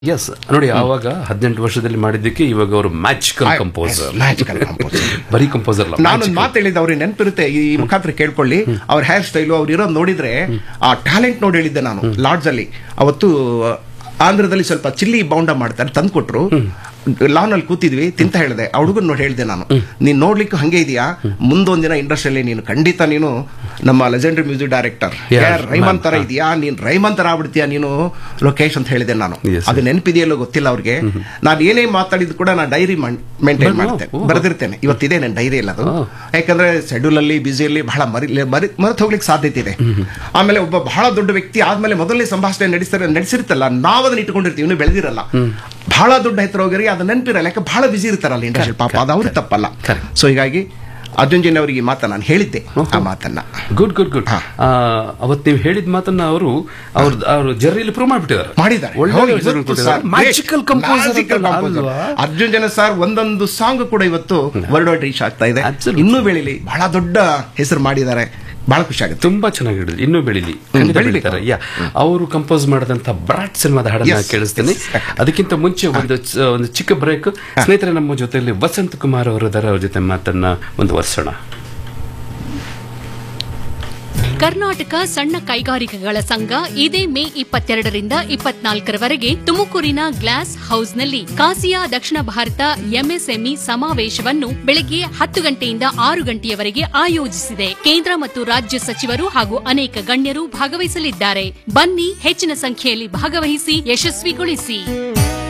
S ನೋಡಿ ಆವಾಗ ಹದಿನೆಂಟು ವರ್ಷದಲ್ಲಿ ಮಾಡಿದ್ದಕ್ಕೆ ಇವಾಗ ಅವರು magical ah, composer yes, magical composer. ಬರೀ ಕಂಪೋಸರ್ ಅಲ್ಲ ನಾನೊಂದು ಮಾತು ಹೇಳಿದ್ದೆ ಅವ್ರಿಗೆ ನೆನಪಿರುತ್ತೆ ಈ ಮುಖಾಂತರ ಕೇಳ್ಕೊಳ್ಳಿ ಅವ್ರ ಹೇರ್ ಸ್ಟೈಲು ಅವ್ರು ಇರೋದು ನೋಡಿದ್ರೆ ಆ ಟ್ಯಾಲೆಂಟ್ ನೋಡಿ ಹೇಳಿದ್ದೆ ನಾನು ಲಾಡ್ಜ್ ಅಲ್ಲಿ ಅವತ್ತು ಆಂಧ್ರದಲ್ಲಿ ಸ್ವಲ್ಪ ಚಿಲ್ಲಿ ಬೌಂಡ ಮಾಡ್ತಾರೆ ತಂದು ಕೊಟ್ರು ಲಾನ್ ಅಲ್ಲಿ ಕೂತಿದ್ವಿ ತಿಂತ ಹೇಳಿದೆ ಆ ಹುಡುಗನ್ ನೋಡಿ ಹೇಳಿದೆ ನಾನು ನೀನ್ ನೋಡ್ಲಿಕ್ಕೆ ಹಂಗೆ ಇದೆಯಾ ಮುಂದೊಂದ್ ದಿನ ಇಂಡಸ್ಟ್ರಿಯಲ್ಲಿ ನೀನು ಖಂಡಿತ ನೀನು ನಮ್ಮ legendary music director Yeah, Rahman ತರ man. ಇದೆಯಾ ನೀನ್ ರೈಮನ್ ತರ ಆಗ್ಬಿಡ್ತೀಯಾ ನೀನು ಲೋಕೇಶ್ ಅಂತ ಹೇಳಿದೆ ನಾನು Yes, ಅದು ನೆನಪಿದೆಯಲ್ಲೋ ಗೊತ್ತಿಲ್ಲ ಅವ್ರಿಗೆ ನಾನು ಏನೇ ಮಾತಾಡಿದ್ ಕೂಡ ನಾನು ಡೈರಿ ಮೇಂಟೈನ್ ಬರ್- ಮಾಡ್ತೇನೆ ಓ, ಓ. ಬರೆದಿರ್ತೇನೆ ಇವತ್ತಿದೆ ನನ್ನ ಡೈರಿ ಇಲ್ಲ ಅದು ಓ. ಯಾಕಂದ್ರೆ ಶೆಡ್ಯೂಲ್ ಅಲ್ಲಿ ಬಿಸಿಯಲ್ಲಿ ಬಹಳ ಮರಿ ಮರಿ ಮರೆತು ಹೋಗ್ಲಿಕ್ಕೆ ಸಾಧ್ಯತೆ ಇದೆ ಆಮೇಲೆ ಒಬ್ಬ ಬಹಳ ದೊಡ್ಡ ವ್ಯಕ್ತಿ ಆದ್ಮೇಲೆ ಮೊದಲನೇ ಸಂಭಾಷಣೆ ನಡೆಸ್ತಾರೆ ನಡೆಸಿರ್ತಲ್ಲ ನಾವು ಅದನ್ನ ಇಟ್ಕೊಂಡಿರ್ತೀವಿ ಇನ್ನು ಬೆಳೆದಿರಲ್ಲ ಬಹಳ ದೊಡ್ಡ ಹೆಸರು ಹೋಗಿರಿ ಅದು ನೆನಪಿರಲ್ಲ ಯಾಕೆ ಬಹಳ ಬಿಸಿ ಇರ್ತಾರಲ್ಲ ಇಂಡಸ್ಟ್ರಿ ಪಾಪ ಅದು ಅವ್ರಿಗೆ ತಪ್ಪಲ್ಲ Correct. ಸೊ ಹೀಗಾಗಿ ಅರ್ಜುನ್ ಜನ್ ಅವರಿಗೆ ಈ ಮಾತನ್ನ ನಾನು ಹೇಳಿದ್ದೆ ಆ ಮಾತನ್ನ ಗುಡ್ ಗುಡ್ ಗುಡ್ ಹಾ. ಅವತ್ತು ನೀವು ಹೇಳಿದ ಮಾತನ್ನ ಅವರು ಅವ್ರ ಅವರು ಜರ್ರಿಲಿ ಪ್ರೂವ್ ಮಾಡ್ಬಿಟ್ಟಿದ್ದಾರೆ ಮಾಡಿದ್ದಾರೆ ಒಳ್ಳೆ ಹೌದು, ಹೆಸರು ಇವತ್ತು ಕೊಟ್ಟಿದ್ದಾರೆ. Sir, Magical great. composer Magical ಅಂತ composer. ಅಲ್ವಾ? ಅರ್ಜುನ್ ಜನ ಸರ್ ಒಂದೊಂದು ಸಾಂಗ್ ಕೂಡ ಇವತ್ತು ವರ್ಲ್ಡ್ ವೈಡ್ ರೀಚ್ ಆಗ್ತಾ ಇದೆ Absolutely. ಇನ್ನೂ ಬೆಳಿಲಿ ಬಹಳ ದೊಡ್ಡ ಹೆಸರು ಮಾಡಿದ್ದಾರೆ ಬಹಳ ಖುಷಿ ಆಗುತ್ತೆ ತುಂಬಾ ಚೆನ್ನಾಗಿ ಹೇಳಿದ್ರು ಇನ್ನೂ ಬೆಳಿಲಿ ಖಂಡಿತ ಬೆಳಿಬೇಕು. ಬೆಳಿತಾರೆ ಯಾ ಅವರು ಕಂಪೋಸ್ ಮಾಡಿದಂತ ಬ್ರಾಟ್ ಸಿನಿಮಾದ ಹಾಡನ್ನ Yes, ಕೇಳಿಸ್ತೀನಿ yes. ಅದಕ್ಕಿಂತ ಮುಂಚೆ ಒಂದು ಚ- ಒಂದು ಚಿಕ್ಕ ಬ್ರೇಕ್ ಸ್ನೇಹಿತರೆ ನಮ್ಮ ಜೊತೆಯಲ್ಲಿ ವಸಂತ್ ಕುಮಾರ್ ಅವರು ಇದ್ದಾರೆ ಅವ್ರ ಜೊತೆ ಮಾತನ್ನ ಒಂದು ವರ್ಷಣ ಕರ್ನಾಟಕ ಸಣ್ಣ ಕೈಗಾರಿಕೆಗಳ ಸಂಘ ಇದೇ ಮೇ ಇಪ್ಪತ್ತೆರಡರಿಂದ ಇಪ್ಪತ್ನಾಲ್ಕರವರೆಗೆ ತುಮಕೂರಿನ ಗ್ಲಾಸ್ ಹೌಸ್ನಲ್ಲಿ ಕಾಸಿಯಾ ದಕ್ಷಿಣ ಭಾರತ ಎಂಎಸ್ಎಂಇ ಸಮಾವೇಶವನ್ನು ಬೆಳಗ್ಗೆ ಹತ್ತು ಗಂಟೆಯಿಂದ ಆರು ಗಂಟೆಯವರೆಗೆ ಆಯೋಜಿಸಿದೆ ಕೇಂದ್ರ ಮತ್ತು ರಾಜ್ಯ ಸಚಿವರು ಹಾಗೂ ಅನೇಕ ಗಣ್ಯರು ಭಾಗವಹಿಸಲಿದ್ದಾರೆ ಬನ್ನಿ ಹೆಚ್ಚಿನ ಸಂಖ್ಯೆಯಲ್ಲಿ ಭಾಗವಹಿಸಿ ಯಶಸ್ವಿಗೊಳಿಸಿ